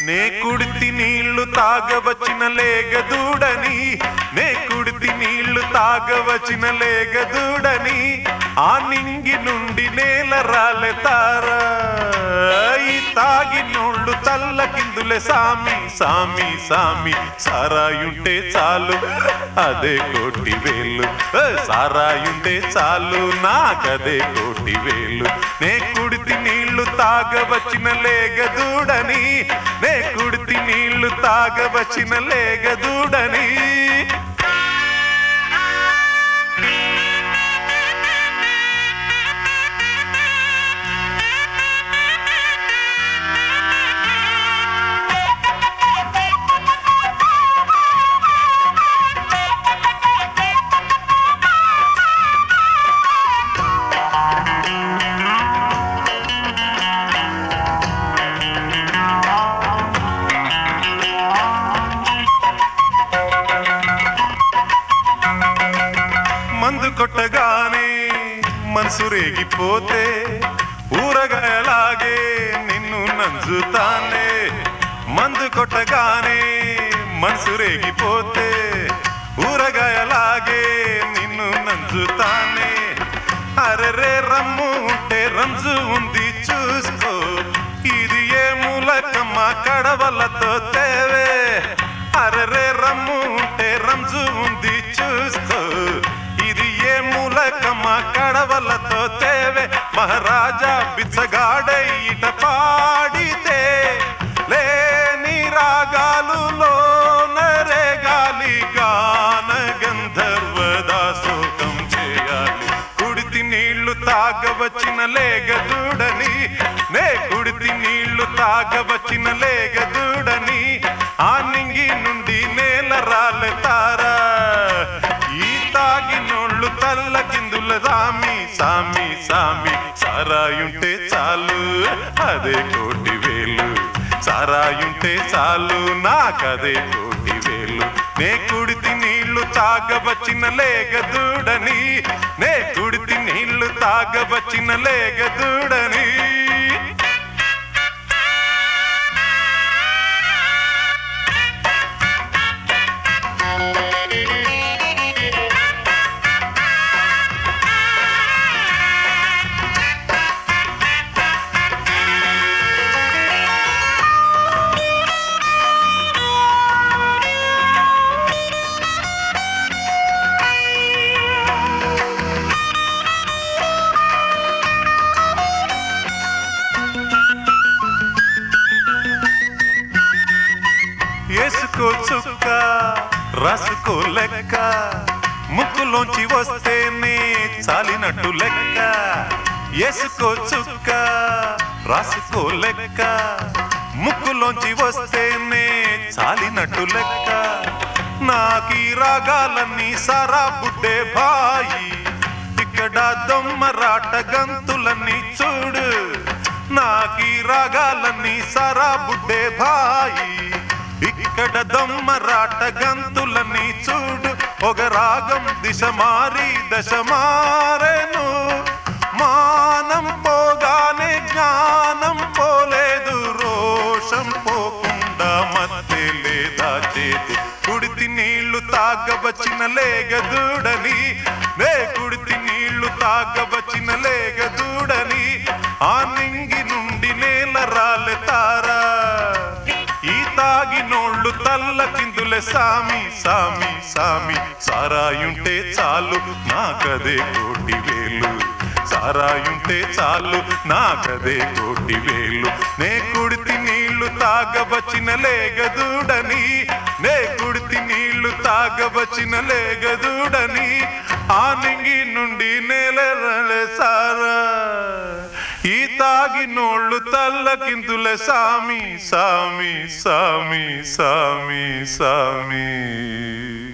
నే కుడితి నీళ్లు తాగవచ్చిన లేగదూడని నే కుడితి నీళ్లు తాగవచ్చిన లేగదూడని ఆ నింగి నుండి నేల రాలెతారా ఈ తాగినోళ్ళు తల్ల కిందులే సామి సామి సామి సారాయుంటే చాలు అదే కోటి వేలు ఏ, సారాయుంటే చాలు నాకదే కోటి వేలు నే కుడితి నీళ్లు తాగవచ్చిన లేగదూడని నే కుడితి నీళ్లు తాగవచ్చిన లేగదూడని మందు కొట్టగానే మనసు రేగిపోతే ఊరగాయలాగే నిన్ను నంజుతానే మందు కొట్టగానే మనసు రేగిపోతే ఊరగాయలాగే నిన్ను నంజుతానే అరెరే రమ్ము ఉంటే రంజు ఉంది చూసుకో ఇది ఏ మూలకమ్మ కడవలతో తేవే అరెరే రమ్ము ఉంటే రంజు ఉంది చూసుకో ఇది ఏ మూలకమ్మ కడవలతో తేవే మహారాజా బిచ్చగాడై ఇట పాడితే లేని రాగాలు లోనరే గాలి గాన గంధర్వ దాసోకం చేయాలి కుడితి నీళ్లు తాగవచ్చిన లేగదూడని నే కుడితి నీళ్లు తాగవచ్చిన లేగదూడని ఆ నింగి నుండి నేల రాలెతారా ఈ తాగినోళ్ళు తల్ల కిందుల సామి సామి సామి సారాయుంటే చాలు అదే కోటి వేలు సారాయుంటే చాలు నాకదే కోటి వేలు నే కుడితి నీళ్లు తాగవచ్చిన లేగదూడని నే కుడితి నీళ్లు తాగవచ్చిన లేగదూడని వేసుకో చుక్క రాసుకో లెక్క ముక్కులోంచి వస్తేనే చాలినట్టు లెక్క వేసుకో చుక్క రాసుకో లెక్క ముక్కులోంచి వస్తేనే చాలినట్టు లెక్క నాకీ రాగాలన్నీ సారా బుడ్డే బాయి ఇక్కడ దొమ్మరాట గంతులన్నీ చూడు నాకీ రాగాలన్నీ సారా బుడ్డే భాయి ఇక్కడ దొమ్మరాట గంతులన్నీ చూడు ఒక రాగం దిశ మారి దశ మారెను మానం పోగానే జ్ఞానం పోలేదు రోషం పోకుండా మధ్య లేదా చేతి కుడితి నీళ్లు తాగవచ్చిన లేగదూడని నే కుడితి నీళ్లు తాగవచ్చిన లేగదూడని ఆ నింగి నుండి నేల రాలెతారా ఈ తాగినోళ్ళు తల్ల కిందులే సామి సామి సామి సారాయుంటే చాలు నాకదే కోటి వేలు సారాయుంటే చాలు నాకదే కోటి వేలు నే కుడితి నీళ్లు తాగవచ్చిన లేగదూడని నే కుడితి నీళ్లు తాగవచ్చిన లేగదూడని ఆ నింగి నుండి నేల సారా ఈ తాగినోళ్ళు తల్లకింతుల సామి సామి సామి సామి సామి